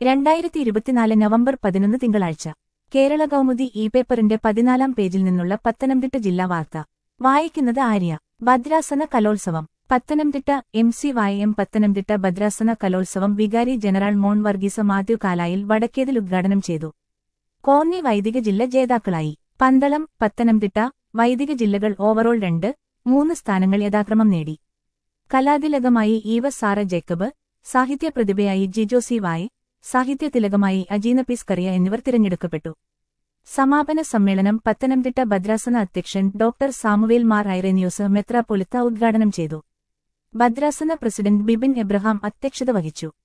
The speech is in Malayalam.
രണ്ടായിരത്തി ഇരുപത്തിനാല് നവംബർ പതിനൊന്ന് തിങ്കളാഴ്ച കേരള കൗമുദി ഇ പേപ്പറിന്റെ പതിനാലാം പേജിൽ നിന്നുള്ള പത്തനംതിട്ട ജില്ലാ വാർത്ത വായിക്കുന്നത് ആര്യ ഭദ്രാസന കലോത്സവം Pathanamthitta M C Y M Pathanamthitta ഭദ്രാസന കലോത്സവം വികാരി ജനറൽ മോൺ വർഗീസ മാത്യു കാലായിൽ വടക്കേതിൽ ഉദ്ഘാടനം ചെയ്തു കോന്നി വൈദിക ജില്ല ജേതാക്കളായി പന്തളം പത്തനംതിട്ട വൈദിക ജില്ലകൾ ഓവറോൾ രണ്ട് മൂന്ന് സ്ഥാനങ്ങൾ യഥാക്രമം നേടി കലാതിലകമായി ഈവ സാറ ജേക്കബ് സാഹിത്യ പ്രതിഭയായി ജിജോ സി വായ് സാഹിത്യ തിലകമായി അജീന പിസ്കറിയ എന്നിവർ തിരഞ്ഞെടുക്കപ്പെട്ടു സമാപന സമ്മേളനം പത്തനംതിട്ട ഭദ്രാസന അധ്യക്ഷൻ ഡോക്ടർ സാമുവേൽ മാർ ഐറേനിയോസ് മെത്രാപ്പൊലിത്ത ഉദ്ഘാടനം ചെയ്തു ഭദ്രാസന പ്രസിഡന്റ് ബിബിൻ എബ്രഹാം അധ്യക്ഷത വഹിച്ചു